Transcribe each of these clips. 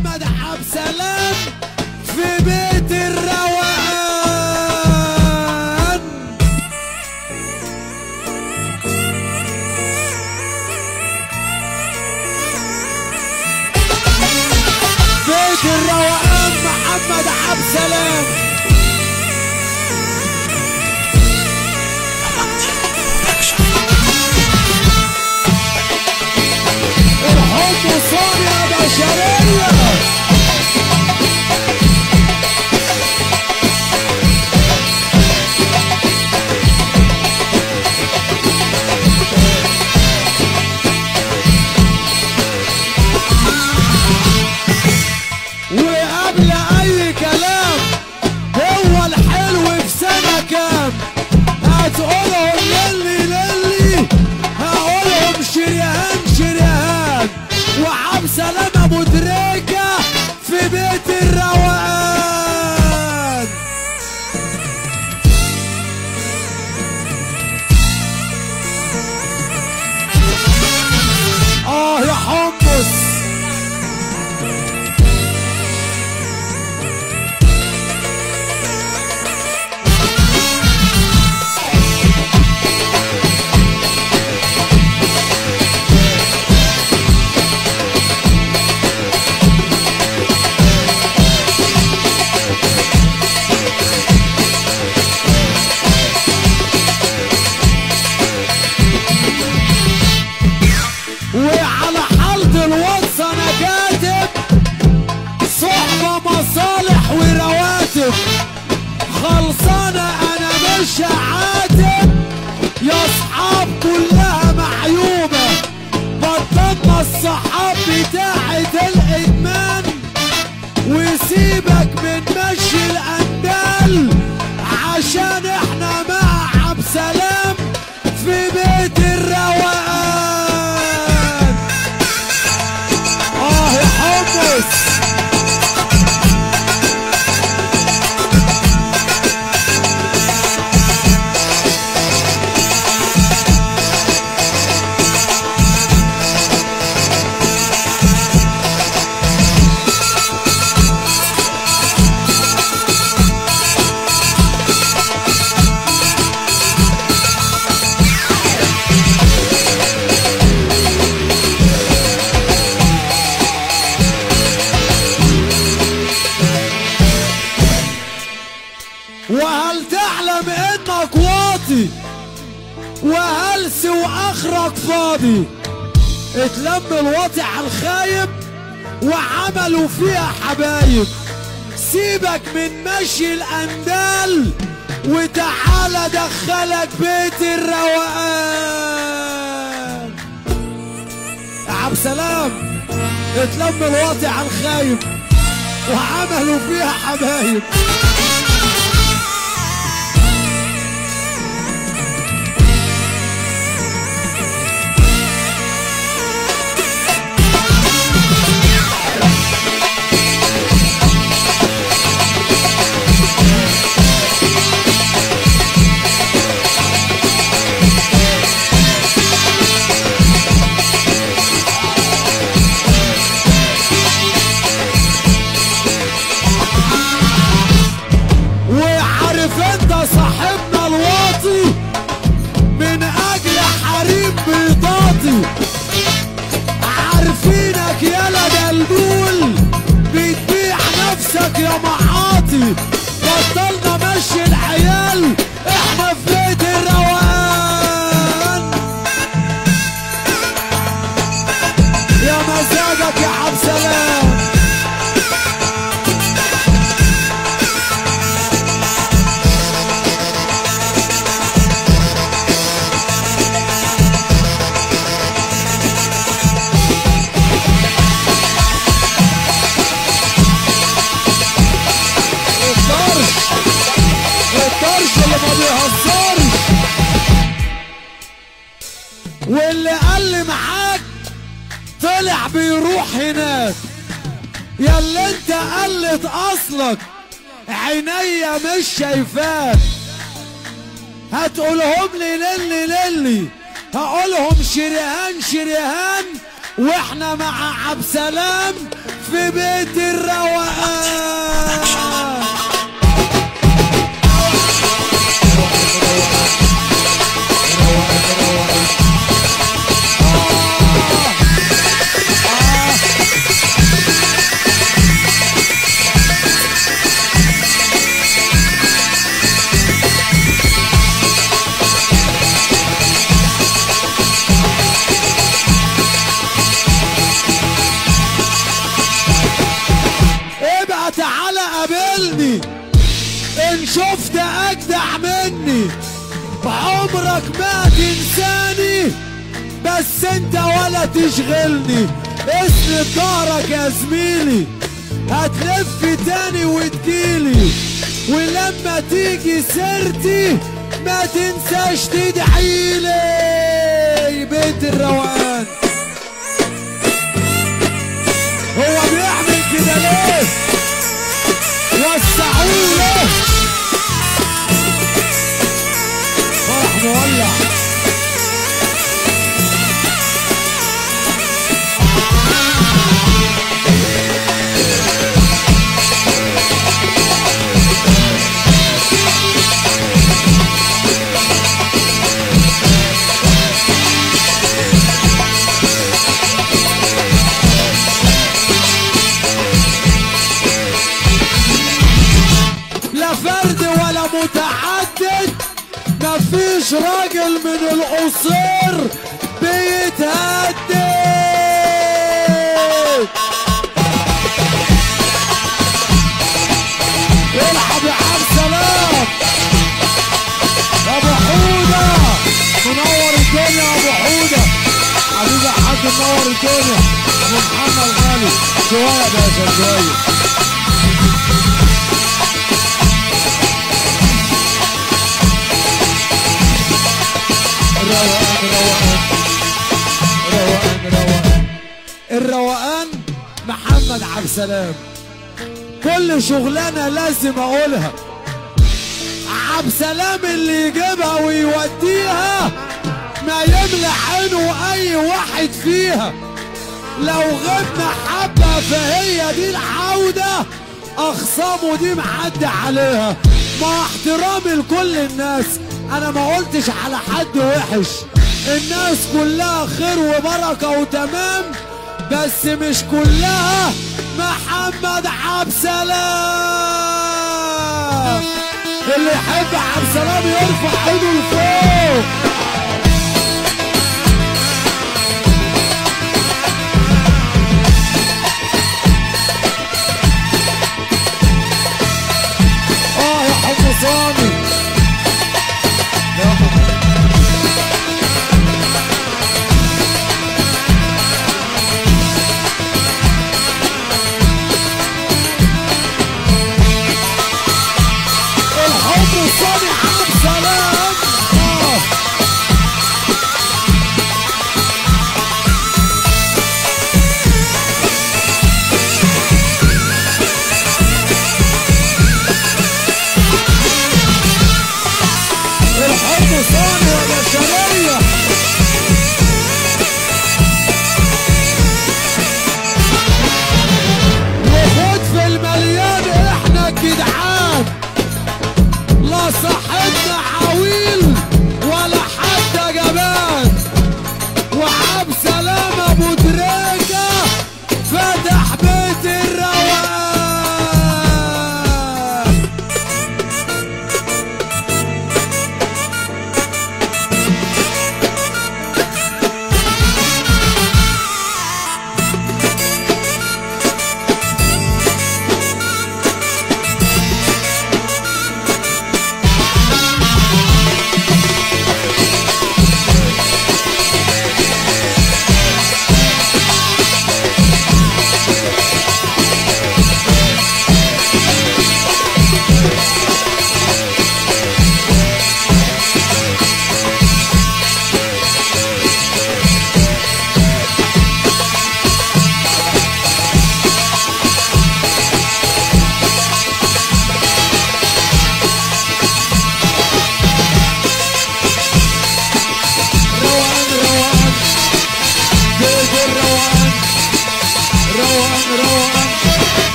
محمد عبد سلام في بيت الروقان بيت الروقان محمد عبد سلام الحب صانع بشرية وقبل اي كلام هو الحلو في سنة كام هتقولهم للي للي هقولهم شريهان شريهان وعب سلام ابو دريكة في بيت الروقان اه يا حمص وعلى حالة الواتس انا كاتب صحبة مصالح ورواتب خلصانة انا مش هعاتب يا اصحاب كلها معيوبة بطلنا الصحاب بتاعة الادمان وسيبك من مشي الاندال عشان احنا مع عبد سلام في بيت الروقان اه يا حمص وهل تعلم انك واطي وهلس واخرك فاضي اتلم الواطي على الخايب وعملوا فيها حبايب سيبك من مشي الاندال وتعالى دخلك بيت الروقان يا عبد سلام اتلم الواطي على الخايب وعملوا فيها حبايب وعارف انت صاحبنا الواطي من اجل حريم بيضاطي عارفينك يالا دلدول بتبيع نفسك يا معاطي بطلنا مشي العيال احنا في بيت الروقان يا مزاجك يا عبد سلام الطرش الطرش اللي ما بيهزرش واللي قال لي معاك طلع بيروح هناك يا اللي انت قلت اصلك عينيا مش شايفاك هتقولهم لي للي للي هقولهم شريهان شريهان واحنا مع عبد سلام في بيت الروقان ابقى تعالى قابلني ان شفت اجدع مني عمرك ما تنساني بس انت ولا تشغلني اسم ظهرك يا زميلي هتلف تاني وتجيلي ولما تيجي سيرتي ما تنساش تدعيلي بيت الروقان هو بيعمل كده ليه وسعوا له فرح مولع لا فرد ولا متعدد مفيش راجل من القصور بيتهدد العب يا عم سلام ابو حوده منور الدنيا يا ابو حوده حبيبي يا حاج منور الدنيا ابو محمد غالي شويه يا باشا شويه روقان روقان روقان روقان الروقان محمد عبد السلام كل شغلانه لازم اقولها عبد السلام اللي يجيبها ويوديها ما يملى عينه اي واحد فيها لو غبنا حبه فهي دي العوده اخصامه دي معدي عليها مع احترامي لكل الناس انا ما قلتش على حد وحش الناس كلها خير وبركه وتمام بس مش كلها محمد عبد سلام اللي يحب عبد سلام يرفع ايده لفوق اه يا حب صامي الحب الصامي عبد سلام آه.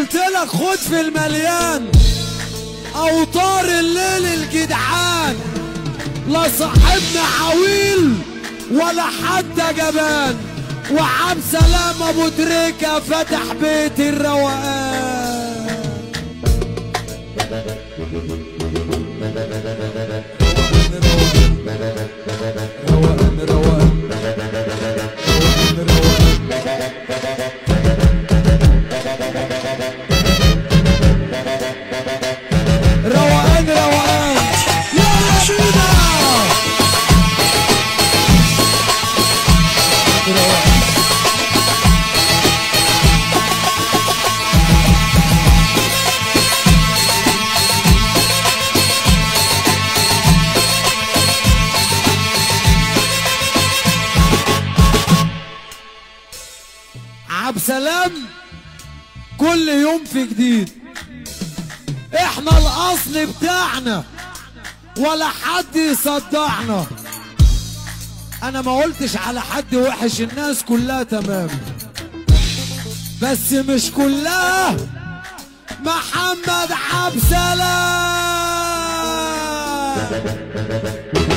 قلت لك خد في المليان اوطار الليل الجدعان لا صاحبنا عويل ولا حتى جبان وعم سلام ابو تريكه فتح بيت الروقان روقان روقان روقان روقان روقان روقان يلا بينا روقان عبد سلام كل يوم في جديد احنا الاصل بتاعنا ولا حد يصدعنا انا ما قلتش على حد وحش الناس كلها تمام بس مش كلها محمد عبد سلام